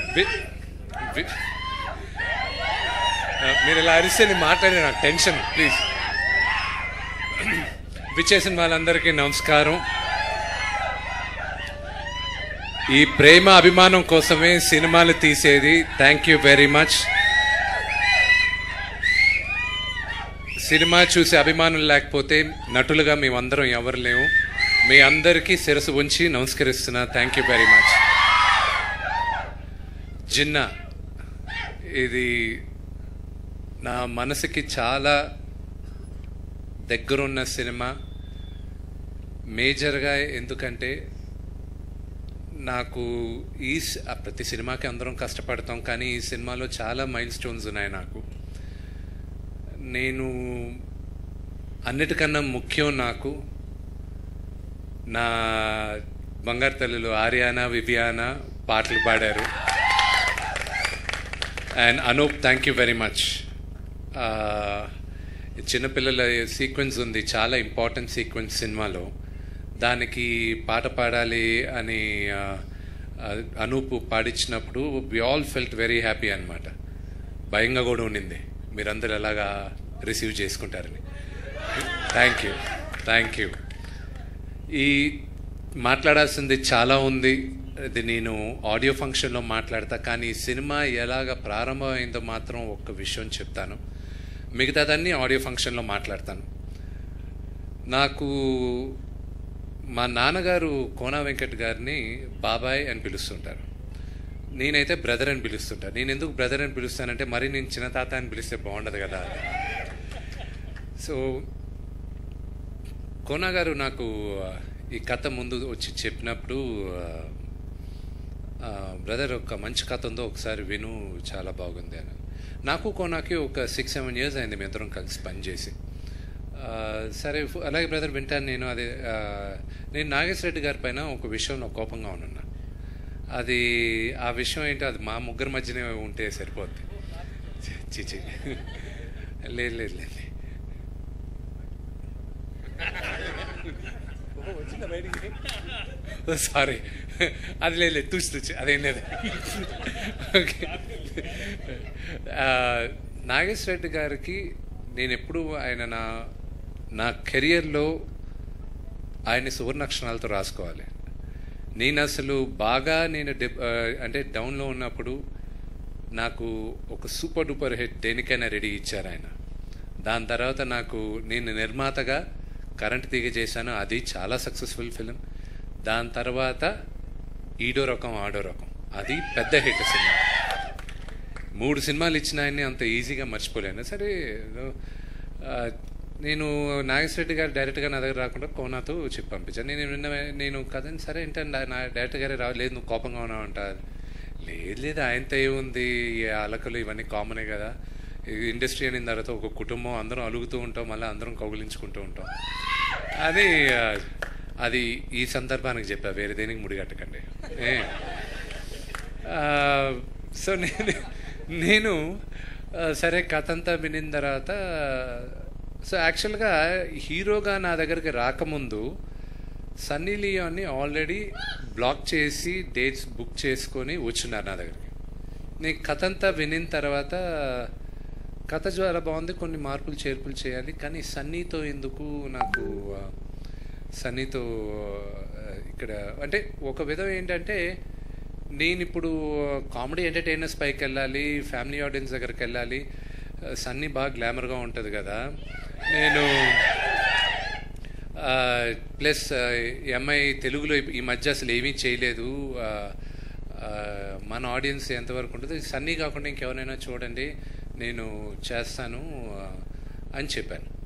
వి- వి- ఆ, మీరు ఇలా అరిస్తే నేను మాట్లాడే నాకు టెన్షన్ ప్లీజ్ విచ్చేసిన వాళ్ళందరికీ నమస్కారం ఈ ప్రేమ అభిమానం కోసమే సినిమాలు తీసేది థ్యాంక్ యూ వెరీ మచ్ సినిమా చూసి అభిమానులు లేకపోతే నటులుగా మేమందరం ఎవరు లేవు మీ అందరికీ శిరసు ఉంచి నమస్కరిస్తున్నా thank you very much Ginna ఇది నా మనసుకి చాలా దగ్గరున్న సినిమా మేజర్గా ఎందుకంటే నాకు ఈ సి- ఆ ప్రతి సినిమాకి అందరం కష్టపడతాం కానీ ఈ సినిమాలో చాలా మైల్ స్టోన్స్ ఉన్నాయి నాకు నేను అన్నిటికన్నా ముఖ్యం నాకు నా బంగారు తల్లులు ఆర్యానా వివియానా పాటలు పాడారు and Anoop thank you very much చిన్నపిల్లల సీక్వెన్స్ ఉంది చాలా ఇంపార్టెంట్ సీక్వెన్స్ సినిమాలో దానికి పాట పాడాలి అని ఆ, ఆ, అనూప్ పాడించినప్పుడు we all felt very happy అనమాట భయంగా కూడా ఉండింది మీరందరూ ఎలాగా రిసీవ్ చేసుకుంటారని థ్యాంక్ యూ థ్యాంక్ యూ ఈ మాట్లాడాల్సింది చాలా ఉంది ఇది నేను ఆడియో ఫంక్షన్లో మాట్లాడతా కానీ ఈ సినిమా ఎలాగ ప్రారంభమైందో మాత్రం ఒక్క విషయం చెప్తాను మిగతాదన్నీ ఆడియో ఫంక్షన్లో మాట్లాడతాను నాకు మా నాన్నగారు కోన వెంకట్ గారిని బాబాయ్ అని పిలుస్తుంటారు నేనైతే బ్రదర్ అని పిలుస్తుంటాను నేను ఎందుకు బ్రదర్ అని పిలుస్తానంటే మరి నేను చిన్న తాత అని పిలిస్తే బాగుండదు కదా సో కోనా గారు నాకు ఆ, ఈ కథ ముందు వచ్చి చెప్పినప్పుడు బ్రదర్ ఒక మంచి కథ ఉందో ఒకసారి విను చాలా బాగుంది అని నాకు కోనాకి ఒక సిక్స్ సెవెన్ ఇయర్స్ అయింది మేము ఇద్దరం కలిసి పనిచేసి ఆ, సరే ఫు- అలాగే బ్రదర్ వింటాను నేను అదే ఆ, నేను నాగేశ్వర రెడ్డి గారి పైన ఒక విషయంలో కోపంగా ఉన్నా అది ఆ విషయం ఏంటో అది మా ముగ్గురు మధ్యనే ఉంటే సరిపోద్ది చిచి లేదు లేదు లేదు సారీ అది లేదు లేదు తూచి తూచి అదేం లేదు ఓకే ఆ, నాగేశ్వర రెడ్డి గారికి నేను ఎప్పుడు ఆయన నా నా కెరియర్లో ఆయన్ని సువర్ణాక్షరాలతో రాసుకోవాలి నేను అసలు బాగా నేను డెప్- ఆ, అంటే డౌన్లో ఉన్నప్పుడు నాకు ఒక సూపర్ డూపర్ హిట్ దేనికైనా రెడీ ఇచ్చారు ఆయన దాని తర్వాత నాకు నేను నిర్మాతగా కరెంట్ తీగ చేశాను అది చాలా సక్సెస్ఫుల్ ఫిలిం దాని తర్వాత ఈడో రకం ఆడో రకం అది పెద్ద హిట్ సినిమా మూడు సినిమాలు ఇచ్చిన ఆయన్ని అంత ఈజీగా మర్చిపోలేను సరే ఆ, నేను నాగేశ్వరరెడ్డి గారు డైరెక్ట్గా నా దగ్గర రాకుండా కోనాతో చెప్పి పంపించాను నేను విన్న నేను కదండి సరే ఏంటంటే నా డైరెక్టర్ గారే రాలేదు నువ్వు కోపంగా ఉన్నావు అంట లేదు లేదు ఆయనతో ఏముంది ఈ అలకలు ఇవన్నీ కామనే కదా ఇండస్ట్రీ అయిన తర్వాత ఒక కుటుంబం అందరం అలుగుతూ ఉంటాం మళ్ళీ అందరం కౌగిలించుకుంటూ ఉంటాం అది ఆ, అది ఈ సందర్భానికి చెప్పా వేరే దేనికి ముడిగట్టకండి ఏ ఆ, సో నేను నేను ఆ, సరే కథ అంతా వినిన తర్వాత సో యాక్చువల్గా హీరోగా నా దగ్గరికి రాకముందు సన్నీ లియోని ఆల్రెడీ బ్లాక్ చేసి డేట్స్ బుక్ చేసుకొని వచ్చున్నారు నా దగ్గరికి నేను కథ అంతా వినిన తర్వాత కథ చాలా బాగుంది కొన్ని మార్పులు చేర్పులు చేయాలి కానీ సన్నీతో ఎందుకు నాకు ఆ, సన్నీతో ఆ, ఇక్కడ అంటే ఒక విధం ఏంటంటే నేను ఇప్పుడు కామెడీ ఎంటర్టైనర్స్ పైకి వెళ్ళాలి ఫ్యామిలీ ఆడియన్స్ దగ్గరికి వెళ్ళాలి ఆ, సన్నీ బాగా గ్లామర్గా ఉంటుంది కదా నేను ప్లస్ ఈ అమ్మాయి తెలుగులో ఈ- ఈ మధ్య అసలు ఏమీ చేయలేదు ఆ, ఆ, మన ఆడియన్స్ ఎంతవరకు ఉంటుంది సన్నీ కాకుండా ఇంకెవరైనా చూడండి నేను చేస్తాను ఆ, అని చెప్పాను